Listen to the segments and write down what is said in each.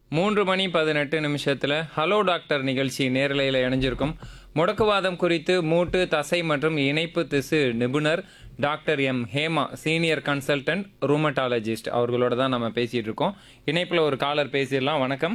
மூன்று மணி பதினெட்டு நிமிஷத்தில் ஹலோ டாக்டர் நிகழ்ச்சி நேரலையில் இணைஞ்சிருக்கும் முடக்குவாதம் குறித்து மூட்டு தசை மற்றும் இணைப்பு திசு நிபுணர் doctor M Hema senior consultant rheumatologist அவர்களோட தான் நம்ம பேசிட்டு இருக்கோம் இணைப்பில் ஒரு காலர் பேசிடலாம் வணக்கம்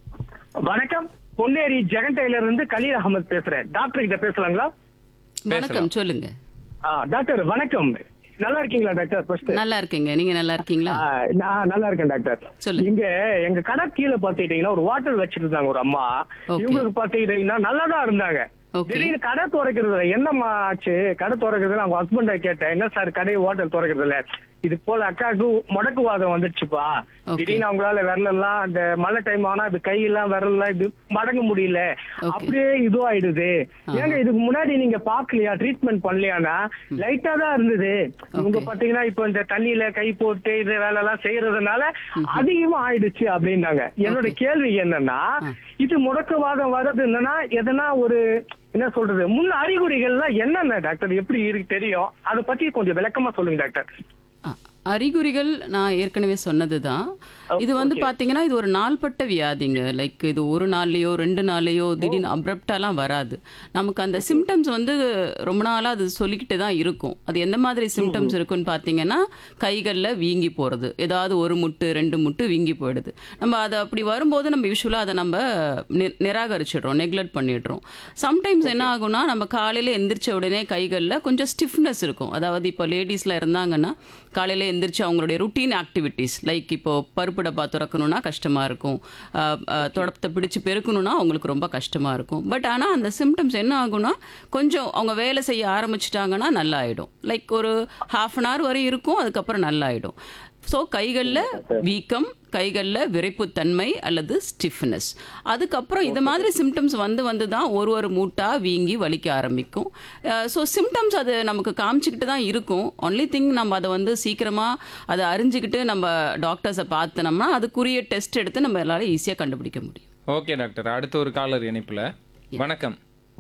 வணக்கம் பொன்னேரி ஜெகன் டெய்லர் இருந்து கலீல் அகமது பேசுறேன் டாக்டர் கிட்ட பேசலாங்களா வணக்கம் சொல்லுங்க ஆ, டாக்டர் வணக்கம் நல்லா இருக்கீங்களா டாக்டர் ஃபர்ஸ்ட் நல்லா இருக்கீங்க நீங்க நல்லா இருக்கீங்களா நான் நல்லா இருக்கேன் டாக்டர் சொல்லுங்க. இங்க எங்க கடை கீழே பாத்துக்கிட்டீங்கன்னா ஒரு வாட்டர் வச்சிட்டு இருந்தாங்க ஒரு அம்மா Okay. இவங்களுக்கு பாத்துக்கிட்டீங்கன்னா நல்லா தான் இருந்தாங்க Okay. திடீர்னு கடை திறக்கிறது என்னம்மா ஆச்சு கடை திறக்கிறது அவங்க ஹஸ்பண்ட கேட்டேன் என்ன சார் கடை ஹோட்டல் திறக்கிறது இல்ல இது போல அக்காவுக்கு முடக்குவாதம் வந்துடுச்சுப்பா Okay. திடீர்னு அவங்களால விரலெல்லாம் அந்த மழை டைம் ஆனா இது கையெல்லாம் விரலெல்லாம் இது மடங்க முடியல Okay. அப்படியே இதுவாயிடுது ஏங்க இதுக்கு முன்னாடி நீங்க பாக்கலையா ட்ரீட்மெண்ட் பண்ணலையானா லைட்டா தான் இருந்தது இவங்க பாத்தீங்கன்னா இப்ப இந்த தண்ணியில கை போட்டு இது வேலை எல்லாம் செய்யறதுனால அதிகமா ஆயிடுச்சு அப்படின்னாங்க என்னோட கேள்வி என்னன்னா இது முடக்கவாதம் வர்றது என்னன்னா எதனா ஒரு என்ன சொல்றது முன் அறிகுறிகள்லாம் என்னென்ன டாக்டர் எப்படி இருக்கு தெரியும் அதை பத்தி கொஞ்சம் விளக்கமா சொல்லுங்க டாக்டர் அ, அறிகுறிகள் நான் ஏற்கனவே சொன்னதுதான் இது வந்து பாத்தீங்கன்னா இது ஒரு நாள்பட்ட வியாதிங்க லைக் இது ஒரு நாள்லயோ ரெண்டு நாள்லயோ திடீர்னு அப்ரப்டாலாம் வராது நமக்கு அந்த சிம்டம்ஸ் வந்து ரொம்ப நாளா அது சொல்லிக்கிட்டு தான் இருக்கும் அது எந்த மாதிரி சிம்டம்ஸ் இருக்குன்னு பாத்தீங்கன்னா கைகளில் வீங்கி போறது ஏதாவது ஒரு முட்டு ரெண்டு முட்டு வீங்கி போயிடுது நம்ம அதை அப்படி வரும்போது நம்ம யூஸ்வலாக அதை நம்ம நி- நிராகரிச்சிடுறோம் நெக்லெக்ட் பண்ணிடுறோம் சம்டைம்ஸ் என்ன ஆகும்னா நம்ம காலையில எந்திரிச்ச உடனே கைகளில் கொஞ்சம் ஸ்டிஃப்னஸ் இருக்கும் அதாவது இப்போ லேடிஸ்ல இருந்தாங்கன்னா காலையில எந்திரிச்சு அவங்களுடைய ருட்டீன் ஆக்டிவிட்டீஸ் லைக் இப்போ பருப்பு டப்பா திறக்கணும்னா கஷ்டமா இருக்கும் அஹ், அஹ், தொடப்பத்தை பிடிச்சு பெருக்கணும்னா அவங்களுக்கு ரொம்ப கஷ்டமா இருக்கும் பட் ஆனா அந்த சிம்டம்ஸ் என்ன ஆகும்னா கொஞ்சம் அவங்க வேலை செய்ய ஆரம்பிச்சிட்டாங்கன்னா நல்லா ஆயிடும் லைக் ஒரு ஹாஃப் அன் ஹவர் வரை இருக்கும் அதுக்கப்புறம் நல்லா ஆயிடும் ஸோ கைகளில் வீக்கம் கைகளில் விரைப்புத்தன்மை அல்லது ஸ்டிஃப்னஸ் அதுக்கப்புறம் இது மாதிரி சிம்டம்ஸ் வந்து வந்து தான் ஒரு ஒரு மூட்டா வீங்கி வலிக்க ஆரம்பிக்கும் ஸோ சிம்டம்ஸ் அது நமக்கு காமிச்சிக்கிட்டு தான் இருக்கும் ஒன்லி திங் நம்ம அதை வந்து சீக்கிரமாக அதை அறிஞ்சிக்கிட்டு நம்ம டாக்டர்ஸை பார்த்தனோம்னா அதுக்குரிய டெஸ்ட் எடுத்து நம்ம எல்லாரும் ஈஸியாக கண்டுபிடிக்க முடியும் ஓகே டாக்டர் அடுத்த ஒரு காலர் இணைப்பில் வணக்கம்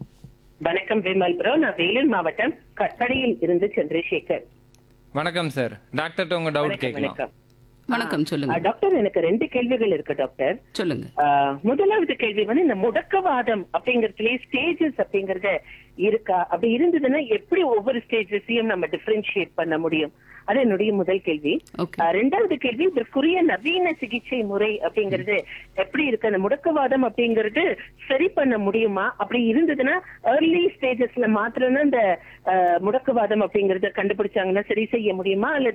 வணக்கம் விமல் ப்ரோ நான் வேலூர் மாவட்டம் கட்டடையில் இருந்து சந்திரசேகர் வணக்கம் சார் டாக்டர்கிட்ட உங்கள் டவுட் கேட்கலாம் வணக்கம் வணக்கம் சொல்லுங்க ஆ, டாக்டர் எனக்கு ரெண்டு கேள்விகள் இருக்கு டாக்டர் சொல்லுங்க ஆ, முதலாவது கேள்வி வந்து இந்த முடக்கவாதம் அப்படிங்கறதுலயே ஸ்டேஜஸ் அப்படிங்கறது இருக்கா அப்படி இருந்ததுன்னா எப்படி ஒவ்வொரு ஸ்டேஜஸையும் நம்ம டிஃபரன்ஷியேட் பண்ண முடியும் அது என்னுடைய முதல் கேள்வி ஓகே ஆ, ரெண்டாவது கேள்வி இதற்குரிய நவீன சிகிச்சை முறை அப்படிங்கிறது எப்படி இருக்கு அந்த முடக்கவாதம் அப்படிங்கிறது சரி பண்ண முடியுமா அப்படி இருந்ததுன்னா ஏர்லி ஸ்டேஜஸ்ல மாத்திரம் இந்த ஆ, முடக்கவாதம் அப்படிங்கறத கண்டுபிடிச்சாங்கன்னா சரி செய்ய முடியுமா அல்லது